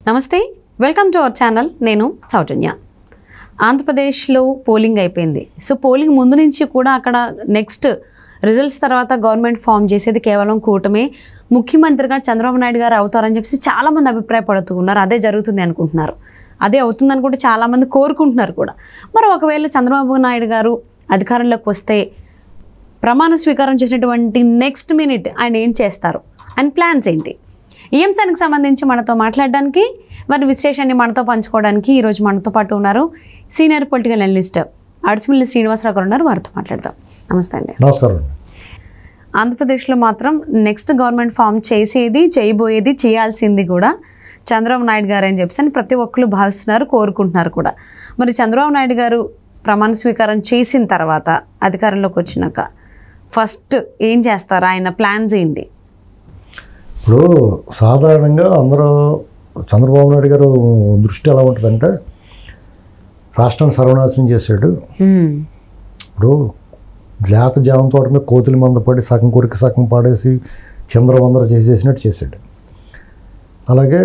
నమస్తే welcome to our channel నేను సౌజన్య ఆంధ్రప్రదేశ్లో పోలింగ్ అయిపోయింది సో పోలింగ్ ముందు నుంచి కూడా అక్కడ నెక్స్ట్ రిజల్ట్స్ తర్వాత గవర్నమెంట్ ఫామ్ చేసేది కేవలం కూటమే ముఖ్యమంత్రిగా చంద్రబాబు నాయుడు గారు అవుతారని చెప్పేసి చాలామంది అభిప్రాయపడుతూ ఉన్నారు అదే జరుగుతుంది అనుకుంటున్నారు అదే అవుతుందని కూడా చాలామంది కోరుకుంటున్నారు కూడా మరి ఒకవేళ చంద్రబాబు నాయుడు గారు అధికారంలోకి వస్తే ప్రమాణ స్వీకారం చేసినటువంటి నెక్స్ట్ మినిట్ ఆయన ఏం చేస్తారు అండ్ ప్లాన్స్ ఏంటి ఈ అంశానికి సంబంధించి మనతో మాట్లాడడానికి వారి విశ్లేషణని మనతో పంచుకోవడానికి ఈరోజు మనతో పాటు ఉన్నారు senior political analyst Adusumilli Srinivasarao గారు ఉన్నారు వారితో మాట్లాడదాం నమస్తే అండి నమస్కారం అండి ఆంధ్రప్రదేశ్లో మాత్రం నెక్స్ట్ గవర్నమెంట్ ఫామ్ చేసేది చేయబోయేది చేయాల్సింది కూడా చంద్రబాబు నాయుడు గారు అని చెప్పేసి అని ప్రతి ఒక్కరు భావిస్తున్నారు కోరుకుంటున్నారు కూడా మరి చంద్రబాబు నాయుడు గారు ప్రమాణ స్వీకారం చేసిన తర్వాత అధికారంలోకి వచ్చినాక ఫస్ట్ ఏం చేస్తారు ఆయన ప్లాన్స్ ఏంటి ఇప్పుడు సాధారణంగా అందరూ చంద్రబాబు నాయుడు గారు దృష్టి ఎలా ఉంటుందంటే రాష్ట్రాన్ని సర్వనాశనం చేశాడు ఇప్పుడు లేత జామ తోట మీద కోతుల మంద పడి సగం కొరికి సగం పాడేసి చిందరవందర చేసేసినట్టు చేశాడు అలాగే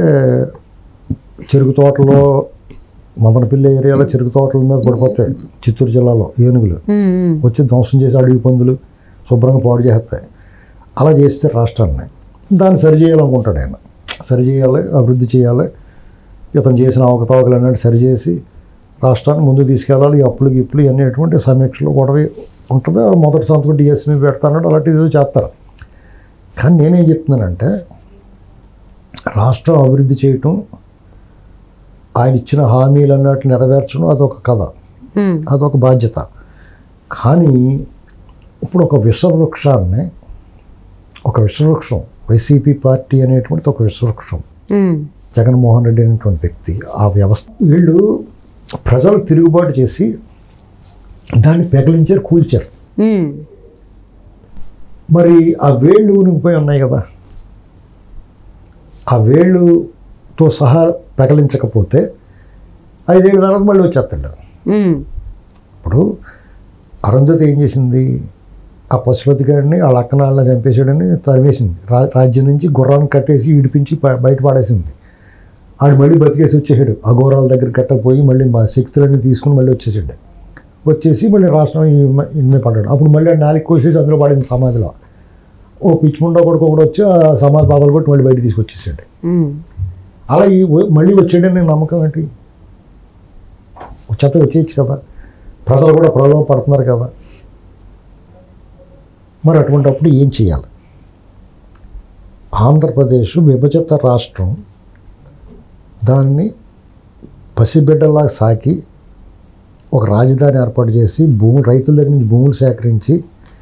చెరుకు తోటలో మదనపల్లి ఏరియాలో చెరుకు తోటల మీద పడిపోతాయి చిత్తూరు జిల్లాలో ఏనుగులు మ్మ్. వచ్చి ధ్వంసం చేసి అడవి పందులు శుభ్రంగా పాడు చేస్తాయి అలా చేస్తే రాష్ట్రాన్ని దాన్ని సరిచేయాలనుకుంటాడు ఆయన సరిచేయాలి అభివృద్ధి చేయాలి ఇతను చేసిన అవకతవకలు అన్నట్టు సరిచేసి రాష్ట్రాన్ని ముందుకు తీసుకెళ్ళాలి ఈ అప్పులు గిప్పులు ఇవన్నీ ఎటువంటి సమీక్షలు గొడవ ఉంటుంది ఆ మొదటి సంతకం డిఎస్ఎంఈ పెడతానట్టు అలాంటిది ఏదో చేస్తారు కానీ నేనేం చెప్తున్నానంటే రాష్ట్రం అభివృద్ధి చేయటం ఆయన ఇచ్చిన హామీలు అన్నట్టు నెరవేర్చడం అదొక కథ మ్మ్. అదొక బాధ్యత కానీ ఇప్పుడు ఒక విషవృక్షాన్ని ఒక విషవృక్షం వైసీపీ పార్టీ అనేటువంటిది ఒక విషవృక్షం మ్మ్. జగన్మోహన్ రెడ్డి అనేటువంటి వ్యక్తి ఆ వ్యవస్థ వీళ్ళు ప్రజలు తిరుగుబాటు చేసి దాన్ని పెగలించారు కూల్చారు మ్మ్. మరి ఆ వేళ్ళు ఊనిగిపోయి ఉన్నాయి కదా ఆ వేళ్ళుతో సహా పెగలించకపోతే ఐదేళ్ళ తర్వాత మళ్ళీ వచ్చేస్తాడు మ్మ్. ఇప్పుడు అరుంధతి ఏం చేసింది ఆ పశుపతి గారిని వాళ్ళ అక్కనాళ్ళని చంపేసాడని తరివేసింది రా రాజ్యం నుంచి గుర్రాన్ని కట్టేసి ఈడిపించి బ- బయట పాడేసింది ఆడు మళ్ళీ బతికేసి వచ్చేసాడు అఘోరాల దగ్గర కట్టపోయి మళ్ళీ మా శక్తులన్నీ తీసుకుని మళ్ళీ వచ్చేసాడు వచ్చేసి మళ్ళీ రాష్ట్రం ఇన్మే పడ్డాడు అప్పుడు మళ్ళీ ఆ నాలుగు కోసేసి అందులో పడింది సమాధిలో ఓ పిచ్చిముండా కొడుకు ఒకడు వచ్చి ఆ సమాధి బాధలు కొట్టి మళ్ళీ బయట తీసుకొచ్చేసాడు మ్మ్. అలా ఈ వ- మళ్ళీ వచ్చాడని నమ్మకం ఏంటి చెత్త వచ్చేయచ్చు కదా ప్రజలు కూడా ప్రలోభ పడుతున్నారు కదా మరి అటువంటప్పుడు ఏం చేయాలి ఆంధ్రప్రదేశ్ విభజిత రాష్ట్రం దాన్ని పసిబిడ్డలా సాకి ఒక రాజధాని ఏర్పాటు చేసి భూములు రైతుల దగ్గర నుంచి భూములు సేకరించి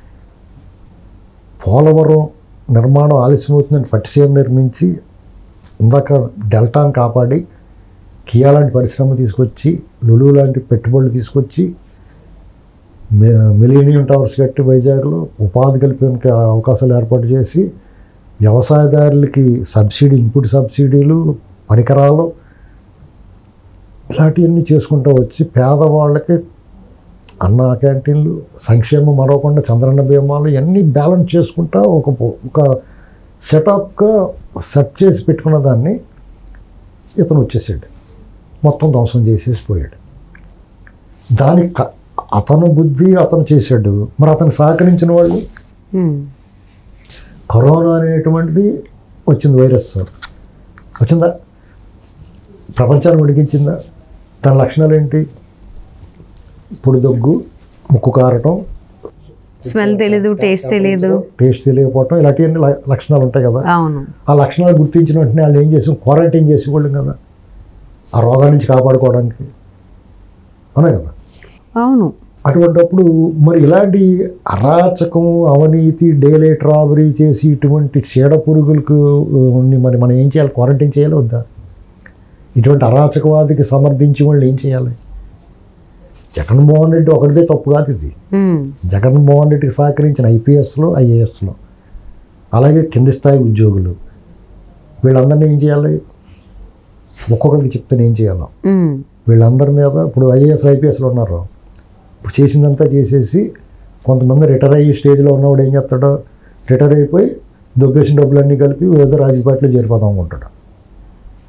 పోలవరం నిర్మాణం ఆలస్యమవుతుందని పట్టిసీమ నిర్మించి ఇందాక డెల్టాను కాపాడి కియా లాంటి పరిశ్రమ తీసుకొచ్చి లులు లాంటి పెట్టుబడులు తీసుకొచ్చి మె- మిలీనియం టవర్స్ కట్టి వైజాగ్లో ఉపాధి కల్పడానికి అవకాశాలు ఏర్పాటు చేసి వ్యవసాయదారులకి సబ్సిడీ ఇన్పుట్ సబ్సిడీలు పరికరాలు ఇలాంటివన్నీ చేసుకుంటూ వచ్చి పేదవాళ్ళకి అన్న క్యాంటీన్లు సంక్షేమం మరవకుండా చంద్రన్న బీమాలు ఇవన్నీ బ్యాలెన్స్ చేసుకుంటా ఒక ఒక సెటప్గా సెట్ చేసి పెట్టుకున్న దాన్ని ఇతను వచ్చేసాడు మొత్తం ధ్వంసం చేసేసి పోయాడు దాని క- అతను బుద్ధి అతను చేశాడు మరి అతను సహకరించిన వాళ్ళు మ్మ్. కరోనా అనేటువంటిది వచ్చింది వైరస్ వచ్చిందా ప్రపంచాన్ని ఉడికించిందా దాని లక్షణాలు ఏంటి పొడి దగ్గు ముక్కు కారటం స్మెల్ తెలీదు టేస్ట్ తెలీదు టేస్ట్ తెలియకపోవటం ఇలాంటివన్నీ ల- లక్షణాలు ఉంటాయి కదా అవును ఆ లక్షణాలు గుర్తించిన వెంటనే వాళ్ళు ఏం చేసాం క్వారంటైన్ చేసేవాళ్ళం కదా ఆ రోగాల నుంచి కాపాడుకోవడానికి అవునా కదా అవును అటువంటప్పుడు మరి ఇలాంటి అరాచకం అవినీతి డేలైట్ రాబరీ చేసి ఇటువంటి చీడ పురుగులకు ఉన్ని మరి మనం ఏం చేయాలి క్వారంటైన్ చేయాలి వద్దా ఇటువంటి అరాచకవాదికి సమర్థించి వాళ్ళు ఏం చేయాలి జగన్మోహన్ రెడ్డి ఒకటిదే తప్పు కాదు ఇది మ్మ్. జగన్మోహన్ రెడ్డికి సహకరించిన ఐపీఎస్లో ఐఏఎస్లో అలాగే కింది స్థాయి ఉద్యోగులు వీళ్ళందరినీ ఏం చేయాలి ఒక్కొక్కరికి చెప్తే ఏం చేయాలో మ్మ్. వీళ్ళందరి మీద ఇప్పుడు ఐఏఎస్ ఐపీఎస్లు ఉన్నారు ఇప్పుడు చేసిందంతా చేసేసి కొంతమంది రిటైర్ అయ్యి స్టేజ్లో ఉన్నవాడు ఏం చేస్తాడో రిటైర్ అయిపోయి దొబ్బేసిన డబ్బులన్నీ కలిపి ఏదో రాజకీయ పార్టీలో చేరిపోదాం అనుకుంటాడు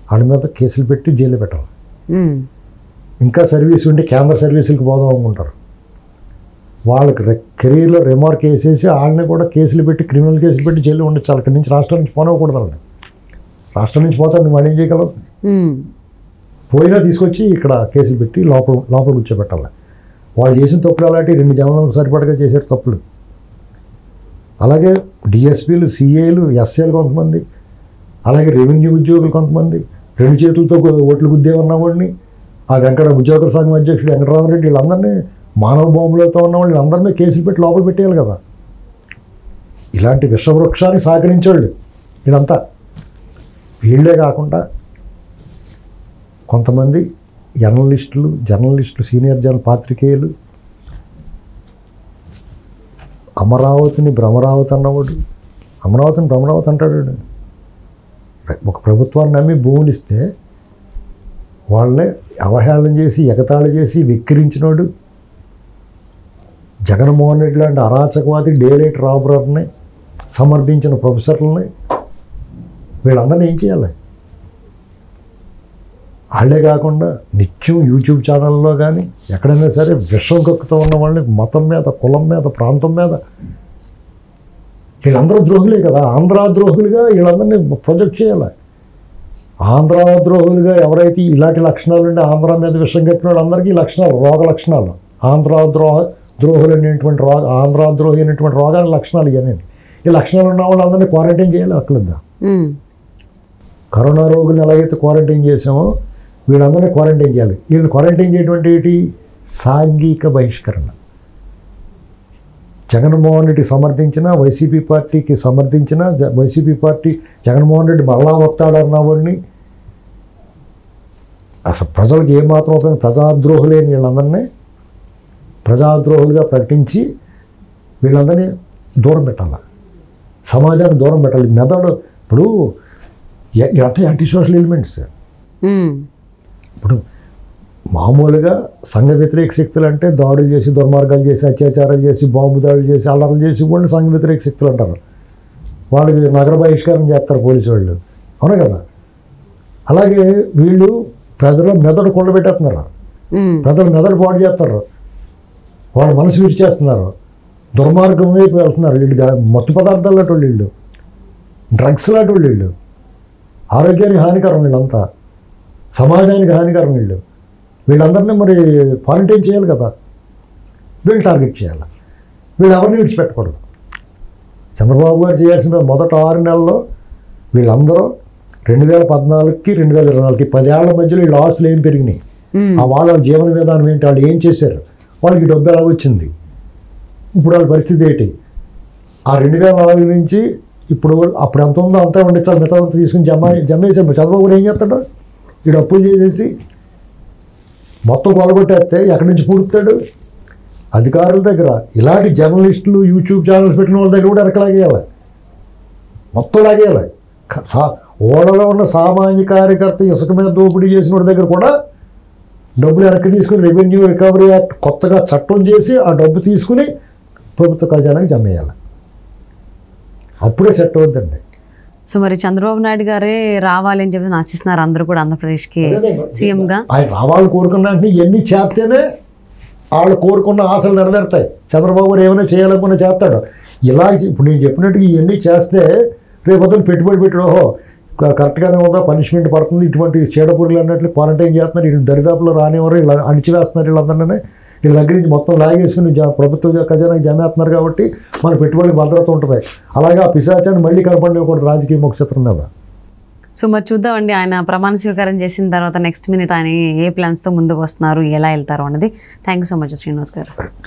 వాళ్ళ మీద కేసులు పెట్టి జైలు పెట్టాలి మ్మ్. ఇంకా ఇంకా సర్వీస్ ఉంటే కేంద్ర సర్వీసులకు పోదాం అనుకుంటారు వాళ్ళకి రె- కెరీర్లో రిమార్క్ వేసేసి వాళ్ళని కూడా కేసులు పెట్టి క్రిమినల్ కేసులు పెట్టి జైలు ఉండొచ్చు అక్కడి నుంచి రాష్ట్రం నుంచి పోనివ్వకూడదు వాళ్ళని రాష్ట్రం నుంచి పోతారు నువ్వు వాడు ఏం చేయగలవు మ్మ్. పోయినా తీసుకొచ్చి ఇక్కడ కేసులు పెట్టి లోపల లోపల కూర్చోబెట్టాలి వాళ్ళు చేసిన తప్పులు అలాంటి రెండు జనాలకు సరిపడగా చేశారు తప్పులు అలాగే డిఎస్పీలు సిఏలు ఎస్ఏలు కొంతమంది అలాగే రెవెన్యూ ఉద్యోగులు కొంతమంది రెండు చేతులతో గు- ఓట్లు గుద్దేమన్న వాడిని ఆ వెంకట ఉద్యోగుల సంఘం అధ్యక్షుడు వెంకటరామరెడ్డి వీళ్ళందరినీ మానవ బాంబులతో ఉన్న వాళ్ళు అందరినీ కేసులు పెట్టి లోపల పెట్టేయాలి కదా ఇలాంటి విషవృక్షాన్ని సహకరించేవాళ్ళు ఇదంతా వీళ్ళే కాకుండా కొంతమంది జర్నలిస్టులు జర్నలిస్టులు సీనియర్ జర్నల్ పాత్రికేయులు అమరావతిని భ్రమరావతి అన్నవాడు అమరావతిని భ్రమరావతి అంటాడు వాడు. ఒక ప్రభుత్వాన్ని నమ్మి భూములు ఇస్తే వాళ్ళని అవహేళన చేసి ఎగతాళి చేసి విక్రించినోడు జగన్మోహన్ రెడ్డి లాంటి అరాచకవాది డేలైట్ రాబరర్ని సమర్థించిన ప్రొఫెసర్లని వీళ్ళందరినీ ఏం చేయాలి వాళ్ళే కాకుండా నిత్యం యూట్యూబ్ ఛానల్లో కానీ ఎక్కడైనా సరే విషం కక్కుతూ ఉన్న వాళ్ళని మతం మీద కులం మీద ప్రాంతం మీద వీళ్ళందరూ ద్రోహులే కదా ఆంధ్ర ద్రోహులుగా వీళ్ళందరినీ ప్రొజెక్ట్ చేయాలి ఆంధ్ర ద్రోహులుగా ఎవరైతే ఇలాంటి లక్షణాలు ఉంటే ఆంధ్ర మీద విషం కట్టిన వాళ్ళందరికీ ఈ లక్షణాలు రోగ లక్షణాలు ఆంధ్ర ద్రోహ ద్రోహులు అనేటువంటి రోగ ఆంధ్ర ద్రోహి అనేటువంటి రోగాల లక్షణాలు ఇవన్నీ ఈ లక్షణాలు ఉన్న వాళ్ళందరినీ క్వారంటైన్ చేయాలి అక్కలేదా మ్మ్. కరోనా రోగులను ఎలాగైతే క్వారంటైన్ చేసామో వీళ్ళందరినీ క్వారంటైన్ చేయాలి వీళ్ళని క్వారంటైన్ చేయటువంటి ఏంటి సాంఘిక బహిష్కరణ జగన్మోహన్ రెడ్డి సమర్థించిన వైసీపీ పార్టీకి సమర్థించిన జ- వైసీపీ పార్టీ జగన్మోహన్ రెడ్డి మళ్ళా వస్తాడన్న వాడిని అసలు ప్రజలకు ఏమాత్రం ఉపయోగం ప్రజాద్రోహులేని వీళ్ళందరినీ ప్రజాద్రోహులుగా ప్రకటించి వీళ్ళందరినీ దూరం పెట్టాలి సమాజాన్ని దూరం పెట్టాలి మెదడు ఇప్పుడు ఎ- అంటే యాంటీ సోషల్ ఎలిమెంట్స్ మ్మ్. ఇప్పుడు మామూలుగా సంఘ వ్యతిరేక శక్తులు అంటే దాడులు చేసి దుర్మార్గాలు చేసి అత్యాచారాలు చేసి బాంబు దాడులు చేసి అల్లర్లు చేసి వాళ్ళు సంఘ వ్యతిరేక శక్తులు అంటారు వాళ్ళకి నగర బహిష్కారం చేస్తారు పోలీసు వాళ్ళు అవునా కదా అలాగే వీళ్ళు ప్రజల మెదడు కొండబెట్టేస్తున్నారు మ్మ్. ప్రజల మెదడు పాడు చేస్తారు వాళ్ళ మనసు విరిచేస్తున్నారు దుర్మార్గం వైపు వెళ్తున్నారు వీళ్ళు గా- మత్తు పదార్థాలు లాంటి వాళ్ళు వీళ్ళు డ్రగ్స్ లాంటి వాళ్ళు వీళ్ళు ఆరోగ్యానికి హానికరం వీళ్ళంతా సమాజానికి హానికరం వీళ్ళు వీళ్ళందరినీ మరి క్వారంటైన్ చేయాలి కదా వీళ్ళు టార్గెట్ చేయాలి వీళ్ళు ఎవరిని విడిచిపెట్టకూడదు చంద్రబాబు గారు చేయాల్సిన మొదట ఆరు నెలల్లో వీళ్ళందరూ రెండు వేల పద్నాలుగుకి రెండు వేల ఇరవై నాలుగుకి పదేళ్ల మధ్యలో వీళ్ళ ఆస్తులు ఏం పెరిగినాయి మ్మ్. ఆ వాళ్ళ జీవన విధానం ఏంటి వాళ్ళు ఏం చేశారు వాళ్ళకి డబ్బు ఎలా వచ్చింది ఇప్పుడు వాళ్ళ పరిస్థితి ఏంటి ఆ రెండు వేల నాలుగు నుంచి ఇప్పుడు అప్పుడు ఎంత ఉందో అంతా ఉండించాలి మిగతా అంతా తీసుకుని జమ జమ వేసే చంద్రబాబు కూడా ఏం చేస్తాడు వీడు అప్పులు చేసేసి మొత్తం కొలగొట్టేస్తే ఎక్కడి నుంచి పుడుతాడు అధికారుల దగ్గర ఇలాంటి జర్నలిస్టులు యూట్యూబ్ ఛానల్స్ పెట్టిన వాళ్ళ దగ్గర కూడా ఎరకలాగేయాలి మొత్తం లాగేయాలి క- సా ఓడలో ఉన్న సామాన్య కార్యకర్త ఇసుక మీద దోపిడీ చేసిన వాడి దగ్గర కూడా డబ్బులు వెనక్కి తీసుకుని రెవెన్యూ రికవరీ యాక్ట్ కొత్తగా చట్టం చేసి ఆ డబ్బు తీసుకుని ప్రభుత్వ ఖజానాకి జమ చేయాలి అప్పుడే సెట్ అవుద్దండి సో మరి చంద్రబాబు నాయుడు గారే రావాలి అని చెప్పి ఆశిస్తున్నారు అందరూ కూడా ఆంధ్రప్రదేశ్కి సీఎంగా ఆయన రావాలని కోరుకున్న వెంటనే ఇవన్నీ చేస్తేనే వాళ్ళు కోరుకున్న ఆశలు నెరవేరుతాయి చంద్రబాబు గారు ఏమైనా చేయాలనుకున్నా చేస్తాడు ఇలా ఇప్పుడు నేను చెప్పినట్టుగా ఇవన్నీ చేస్తే రేపొద్దున పెట్టుబడి పెట్టాడు ఓహో క- కరెక్ట్గానే ఉందా పనిష్మెంట్ పడుతుంది ఇటువంటి చీడపురుగులు అన్నట్లు క్వారంటైన్ చేస్తున్నారు వీళ్ళు దరిదాపులో రానివ్వరు ఇలా అణిచివేస్తున్నారు వీళ్ళందరినీ వీళ్ళ దగ్గర నుంచి మొత్తం లాగేసుకుని జా ప్రభుత్వ ఖజానాకి జమేస్తున్నారు కాబట్టి మన పెట్టుబడి భద్రత ఉంటుంది అలాగే ఆ పిశాచాన్ని మళ్ళీ కనపడనివ్వకూడదు రాజకీయ నక్షత్రం మీద సో మరి చూద్దామండి ఆయన ప్రమాణ స్వీకారం చేసిన తర్వాత నెక్స్ట్ మినిట్ ఆయన ఏ ప్లాన్స్తో ముందుకు వస్తున్నారు ఎలా వెళ్తారు అన్నది thank you so much Srinivas గారు